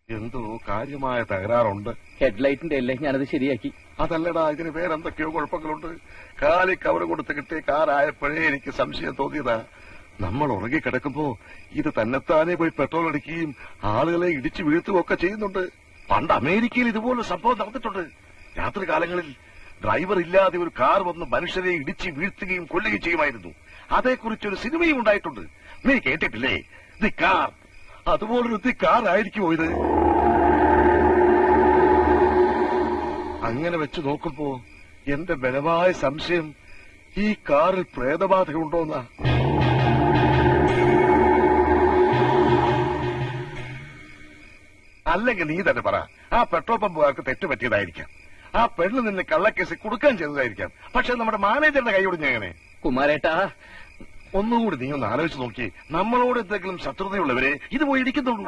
എന്തോ കാര്യമായ തകരാറുണ്ട് ഹെഡ്ലൈറ്റിന്റെ അല്ലേ ഞാനത് ശരിയാക്കി അതല്ലടാ ഇതിന് വേറെന്തൊക്കെയോ കുഴപ്പങ്ങളുണ്ട് കാലി കവർ കൊടുത്ത് കിട്ടിയ കാറായപ്പോഴേ എനിക്ക് സംശയം തോന്നിയതാ നമ്മൾ ഉറങ്ങി കിടക്കുമ്പോ ഇത് തന്നെത്താനെ പോയി പെട്രോൾ അടിക്കുകയും ആളുകളെ ഇടിച്ചു വീഴ്ത്തുകയും ഒക്കെ ചെയ്യുന്നുണ്ട് പണ്ട് അമേരിക്കയിൽ ഇതുപോലെ സംഭവം നടന്നിട്ടുണ്ട് രാത്രി കാലങ്ങളിൽ ഡ്രൈവർ ഇല്ലാതെ ഒരു കാർ വന്ന് മനുഷ്യരെ ഇടിച്ച് വീഴ്ത്തുകയും കൊല്ലുകയും ചെയ്യുമായിരുന്നു അതേക്കുറിച്ച് ഒരു സിനിമയും ഉണ്ടായിട്ടുണ്ട് നീ കേട്ടിട്ടില്ലേ ദി കാർ അതുപോലൊരു ദി കാർ ആയിരിക്കുമോ ഇത് അങ്ങനെ വെച്ച് നോക്കുമ്പോ എന്റെ ബലമായ സംശയം ഈ കാറിൽ പ്രേതബാധയുണ്ടോന്നാ അല്ലെങ്കിൽ നീ തന്നെ പറ ആ പെട്രോൾ പമ്പുകാർക്ക് തെറ്റ് പറ്റിയതായിരിക്കാം ആ പെണ്ണ് നിന്നെ കള്ളക്കേസ് കൊടുക്കാൻ ചെയ്തതായിരിക്കാം പക്ഷെ നമ്മുടെ മാനേജറുടെ കൈ ഒടിഞ്ഞെങ്ങനെ കുമാരേട്ടാ ഒന്നുകൂടി നീ ഒന്ന് ആലോചിച്ച് നോക്കി നമ്മളോട് എന്തെങ്കിലും ശത്രുതയുള്ളവരെ ഇത് പോയി ഇടിക്കുന്നുള്ളൂ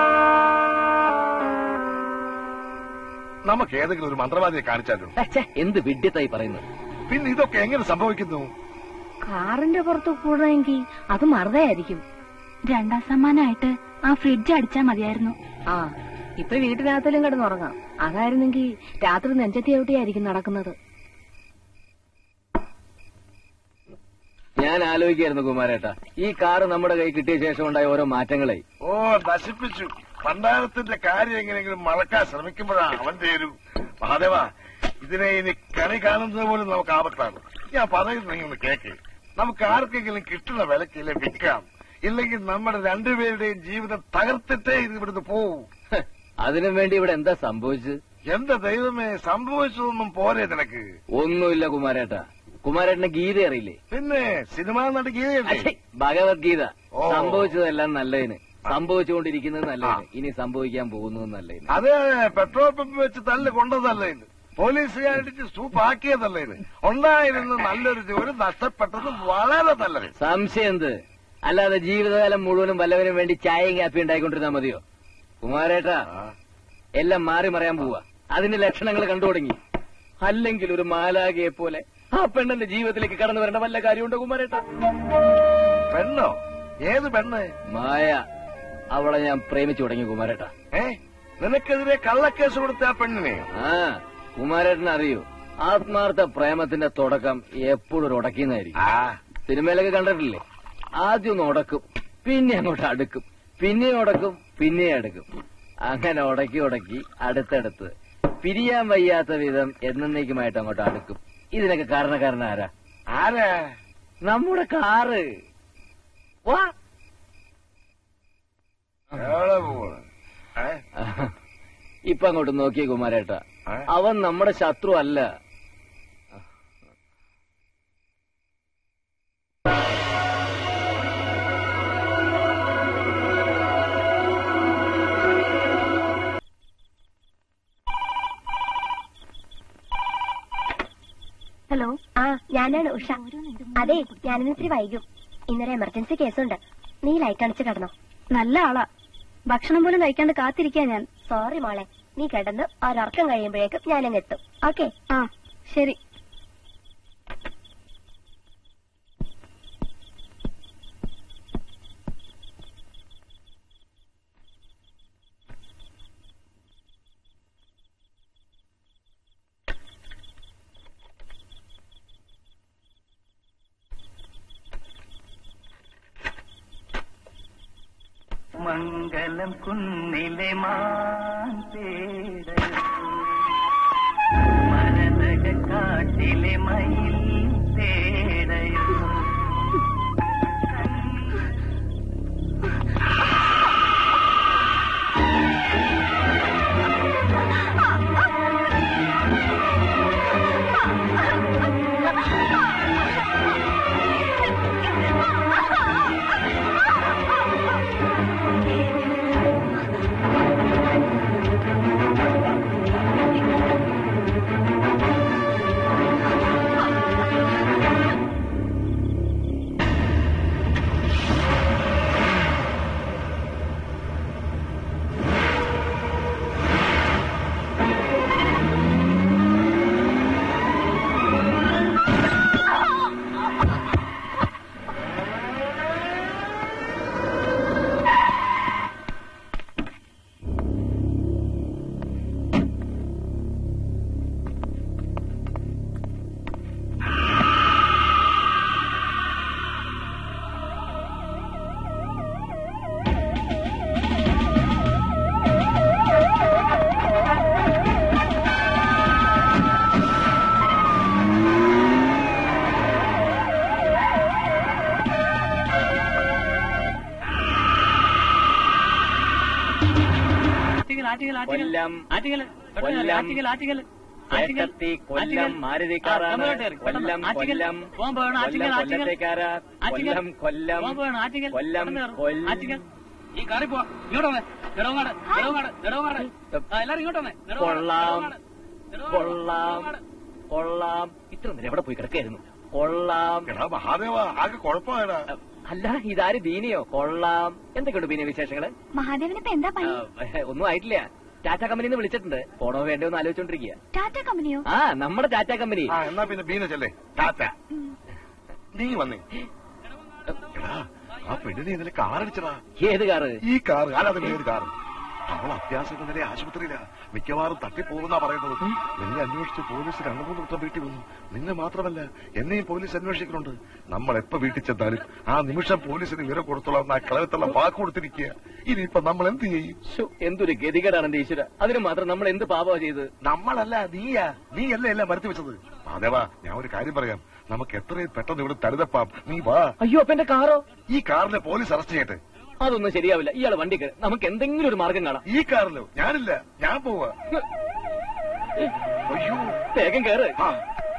നമുക്ക് ഏതെങ്കിലും ഒരു മന്ത്രവാദിയെ കാണിച്ചാലോ ഛെ, എന്ത് വിഡ്ഢിത്തായി പറയുന്നത് പിന്നെ ഇതൊക്കെ എങ്ങനെ സംഭവിക്കുന്നു കാറിന്റെ പുറത്ത് കൂടണമെങ്കിൽ അത് മറുതായിരിക്കും രണ്ടാം സമ്മാനമായിട്ട് ആ ഫ്രിഡ്ജ് അടിച്ചാ മതിയായിരുന്നു ആ ഇപ്പൊ വീട്ടിനകത്തിലും കിടന്നുറങ്ങാം അതായിരുന്നെങ്കിൽ രാത്രി നെഞ്ചത്തി എവിടെയായിരിക്കും നടക്കുന്നത് ഞാൻ ആലോചിക്കായിരുന്നു കുമാരേട്ടാ ഈ കാറ് നമ്മുടെ കൈ കിട്ടിയ ശേഷം ഉണ്ടായ ഓരോ മാറ്റങ്ങളെ ഓ നശിപ്പിച്ചു പണ്ടാരത്തിന്റെ കാര്യം എങ്ങനെയെങ്കിലും മറക്കാൻ ശ്രമിക്കുമ്പോഴാണ് അവൻ തരൂ മഹാദേവ ഇതിനെ ഇനി കണി കാണുന്നത് പോലും നമുക്ക് ആപത്താണ് ഞാൻ പറയുന്നത് നീ ഒന്ന് കേക്ക് നമുക്ക് ആർക്കെങ്കിലും കിട്ടുന്ന വിലക്കില്ലേ വിൽക്കാം ഇല്ലെങ്കിൽ നമ്മുടെ രണ്ടുപേരുടെയും ജീവിതം തകർത്തിട്ടേ ഇത് ഇവിടുന്ന് പോവും ഹ്, അതിനും വേണ്ടി ഇവിടെ എന്താ സംഭവിച്ചത് എന്റെ ദൈവമേ സംഭവിച്ചതൊന്നും പോരെ നിനക്ക് ഒന്നുമില്ല കുമാരേട്ടാ കുമാരേട്ടന് ഗീത അറിയില്ലേ പിന്നെ സിനിമാ നടി ഗീതയല്ലേ അച്ഛേ, ഭഗവത്ഗീത ഓ. സംഭവിച്ചതെല്ലാം നല്ലതിന് സംഭവിച്ചുകൊണ്ടിരിക്കുന്നത് നല്ലതിന് ഇനി സംഭവിക്കാൻ പോകുന്നത് നല്ലതിന് അത് പെട്രോൾ പമ്പ് വെച്ച് തല്ല് കൊണ്ടതല്ല ഇത് പോലീസുകാരടിച്ച് സൂപ്പാക്കിയതല്ല ഇത് ഉണ്ടായിരുന്ന നല്ലൊരു ജോലി നഷ്ടപ്പെട്ടത് വളരെ നല്ലത് സംശയം എന്ത് അല്ലാതെ ജീവിതകാലം മുഴുവനും വല്ലവനും വേണ്ടി ചായയും കാപ്പി ഉണ്ടായിക്കൊണ്ടിരുന്നാ മതിയോ കുമാരേട്ടാ എല്ലാം മാറി മറയാൻ പോവാ അതിന്റെ ലക്ഷണങ്ങൾ കണ്ടു തുടങ്ങി അല്ലെങ്കിൽ ഒരു മാലാകയെ പോലെ ആ പെണ്ണിന്റെ ജീവിതത്തിലേക്ക് കടന്നു വരേണ്ട വല്ല കാര്യമുണ്ടോ കുമാരേട്ടാ പെണ്ണോ ഏത് പെണ്ണ് മായ അവളെ ഞാൻ പ്രേമിച്ചു തുടങ്ങി കുമാരേട്ടാ ഏ നിനക്കെതിരെ കള്ളക്കേസ് കൊടുത്ത ആ പെണ്ണിനെ ആ കുമാരേട്ടൻ അറിയൂ ആത്മാർത്ഥ പ്രേമത്തിന്റെ തുടക്കം എപ്പോഴും ഒരു ഉടക്കിന്നായിരിക്കും ആ സിനിമയിലൊക്കെ കണ്ടിട്ടില്ലേ ആദ്യം ഒന്ന് ഉടക്കും പിന്നെ അങ്ങോട്ട് അടുക്കും പിന്നെ ഉടക്കും പിന്നെ അടുക്കും അങ്ങനെ ഉടക്കി ഉടക്കി അടുത്തടുത്ത് പിരിയാൻ വയ്യാത്ത വിധം എന്നേക്കുമായിട്ട് അങ്ങോട്ട് അടുക്കും ഇതിനൊക്കെ കാരണക്കാരൻ ആരാ ആരാ നമ്മുടെ കാറ് വാ എവിടെ പോവാ? ഏ? ഇപ്പൊ അങ്ങോട്ട് നോക്കിയേ കുമാരേട്ട ഏ? അവൻ നമ്മുടെ ശത്രു അല്ല ഹലോ ആ ഞാനാണ് ഉഷ അതെ ഞാനിന്ന് ഇത്തിരി വൈകും ഇന്നൊരു എമർജൻസി കേസുണ്ട് നീ ലൈറ്റ് അണിച്ച് കിടന്നോ നല്ല ആളാ ഭക്ഷണം പോലും കഴിക്കാണ്ട് കാത്തിരിക്കാ ഞാൻ സോറി മോളെ നീ കിടന്ന് ഒരർക്കം കഴിയുമ്പോഴേക്കും ഞാനങ്ങ് എത്തും ഓക്കെ ആ ശരി മംഗലം കുന്നിലെ മാൻ തേടയോ മരതക കാട്ടിലെ മയിൽ തേടയോ ആ കൊല്ലം കൊല്ലം ചേട്ടത്തി കൊല്ലം മാരുതിക്കാരാണ് കൊല്ലം കൊല്ലം കൊല്ലം കൊല്ലത്തേക്കാരാ കൊല്ലം കൊല്ലം കൊല്ലം കൊല്ലം ഈ കാറി പോ ഇങ്ങോട്ട് വന്നേ നെടുവങ്ങാട് നെടുവങ്ങാട് നെടുവങ്ങാട് ആ, എല്ലാരും ഇങ്ങോട്ട് വന്നേ കൊള്ളാം കൊള്ളാം കൊള്ളാം ഇത്ര നേരം എവിടെ പോയി കിടക്കായിരുന്നു കൊള്ളാം എടാ മഹാദേവ ആകെ കുഴപ്പമായടാ അല്ല ഇതാര് ബീനിയോ കൊള്ളാം എന്തൊക്കെയുണ്ട് ബീനിയ വിശേഷങ്ങള് മഹാദേവന് ഇപ്പൊ എന്താ പണി ആ, ഒന്നും ആയിട്ടില്ല ടാറ്റ കമ്പനിയിൽ നിന്ന് വിളിച്ചിട്ടുണ്ട് പോണോ വേണ്ടോ എന്ന് ആലോചിച്ചോണ്ടിരിക്കുക ടാറ്റ കമ്പനിയോ ആ നമ്മുടെ ടാറ്റ കമ്പനി ആ എന്നാ പിന്നെ ബീന ചെല്ലേ ടാറ്റ നീ വന്നേ എടാ ആ പെണ്ണിനെ ഇന്നലെ കാറടിച്ചടാ ഏത് കാറ് ഈ കാർ അല്ലാതെ ഏത് കാർ അവൾ അത്യാവശ്യം നില ആശുപത്രിയിലാ മിക്കവാറും തട്ടിപ്പോകുന്നാ പറയുന്നത് നിന്നെ അന്വേഷിച്ച് പോലീസ് രണ്ടു മൂന്ന് വട്ടം വീട്ടിൽ വന്നു നിന്നെ മാത്രമല്ല എന്നെയും പോലീസ് അന്വേഷിക്കുന്നുണ്ട് നമ്മൾ എപ്പോ വീട്ടിൽ ചെന്നാലും ആ നിമിഷം പോലീസിന് വിവരം കൊടുത്തോളാം ആ കളവത്തുള്ള വാക്ക് കൊടുത്തിരിക്കുക ഇനിയിപ്പൊ നമ്മൾ എന്ത് ചെയ്യും ശ്ശോ, എന്തൊരു ഗതികേടാണ് എന്റെ ഈശ്വര അതിന് മാത്രം നമ്മൾ എന്ത് പാപമാ ചെയ്ത് നമ്മളല്ല നീയാ നീയല്ലേ എല്ലാം വരുത്തി വെച്ചത് അതേവാ ഞാൻ ഒരു കാര്യം പറയാം നമുക്ക് എത്രയും പെട്ടെന്ന് ഇവിടെ തരുതപ്പാം നീ വാ അയ്യോ അപ്പൊ എന്റെ കാറോ ഈ കാറിലെ പോലീസ് അറസ്റ്റ് ചെയ്യട്ടെ അതൊന്നും ശരിയാവില്ല ഇയാള് വണ്ടി കയറി നമുക്ക് എന്തെങ്കിലും ഒരു മാർഗം കാണാം ഈ കാറിലോ ഞാനില്ല ഞാൻ പോവാ അയ്യോ വേഗം കയറ് ആ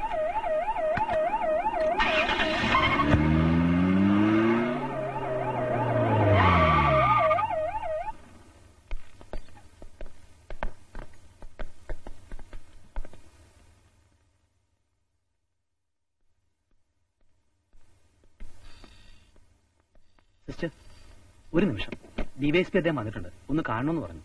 സിസ്റ്റർ ഒരു നിമിഷം ഡിവൈഎസ്പി അദ്ദേഹം വന്നിട്ടുണ്ട് ഒന്ന് കാണണമെന്ന് പറഞ്ഞു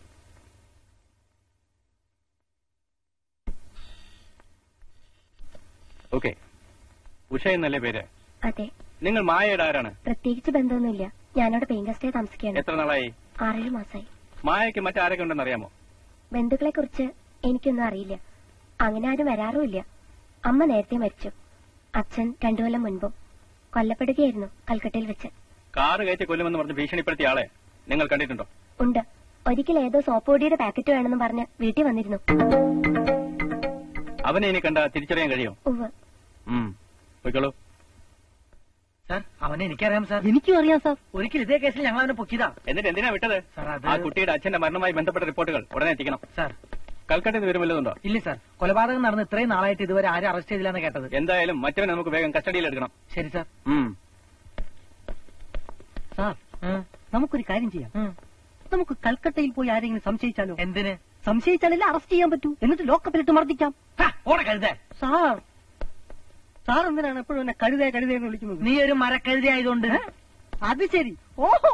ഓക്കെ ഉഷ എന്നല്ലേ പേര് അതെ നിങ്ങൾ മായയുടെ ആരാണ് പ്രത്യേകിച്ച് ബന്ധമൊന്നുമില്ല ഞാനവിടെ പെയിൻ ഗസ്റ്റായി താമസിക്കുകയാണ് എത്ര നാളായി ആറേഴ് മാസമായി മായയ്ക്ക് മറ്റാരൊക്കെ ഉണ്ടെന്ന് അറിയാമോ ബന്ധുക്കളെ കുറിച്ച് എനിക്കൊന്നും അറിയില്ല അങ്ങനെ ആരും വരാറുമില്ല അമ്മ നേരത്തെ മരിച്ചു അച്ഛൻ രണ്ടു കൊല്ലം മുൻപും കൊല്ലപ്പെടുകയായിരുന്നു കൽക്കട്ടയിൽ വെച്ച് കാറ് കയറ്റി കൊല്ലുമെന്ന് പറഞ്ഞ് ഭീഷണിപ്പെടുത്തിയ ആളെ നിങ്ങൾ കണ്ടിട്ടുണ്ടോ ഉണ്ട് ഒരിക്കൽ ഏതോ സോപ്പ് പൊടിയുടെ പാക്കറ്റ് വേണമെന്ന് പറഞ്ഞ് വീട്ടിൽ വന്നിരുന്നു അവനെ ഇനി കണ്ട തിരിച്ചറിയാൻ കഴിയും ഉവ് പോയിക്കോളൂ സാർ അവനെ എനിക്കറിയാം സാർ എനിക്കും അറിയാം സാർ ഒരിക്കൽ ഇതേ കേസിൽ ഞങ്ങൾ അവനെ പൊക്കിയതാ എന്നിട്ട് എന്തിനാ വിട്ടത് സാർ, അത് ആ കുട്ടിയുടെ അച്ഛന്റെ മരണവുമായി ബന്ധപ്പെട്ട റിപ്പോർട്ടുകൾ ഉടനെ എത്തിക്കണം സാർ കൽക്കട്ടയിൽ നിന്ന് വരുമല്ലോണ്ടോ ഇല്ല സാർ കൊലപാതകം നടന്ന് ഇത്രയും നാളായിട്ട് ഇതുവരെ ആരും അറസ്റ്റ് ചെയ്തില്ലെന്ന് കേട്ടത് എന്തായാലും മറ്റവനെ നമുക്ക് വേഗം കസ്റ്റഡിയിൽ എടുക്കണം ശരി സാർ ഉം. സാർ നമുക്കൊരു കാര്യം ചെയ്യാം നമുക്ക് കൽക്കട്ടയിൽ പോയി ആരെങ്കിലും സംശയിച്ചാലോ എന്തിന് സംശയിച്ചാലല്ലേ അറസ്റ്റ് ചെയ്യാൻ പറ്റൂ എന്നിട്ട് ലോക്കപ്പിലിട്ട് മർദ്ദിക്കാം ഹാ, ഓടെ കഴുതേ സാർ സാർ എന്തിനാണ് എപ്പോഴും എന്നെ കഴുതേ കഴുതേ എന്ന് വിളിക്കുന്നത് നീ ഒരു മരക്കഴുതി ആയതുകൊണ്ട് അത് ശരി ഓഹോ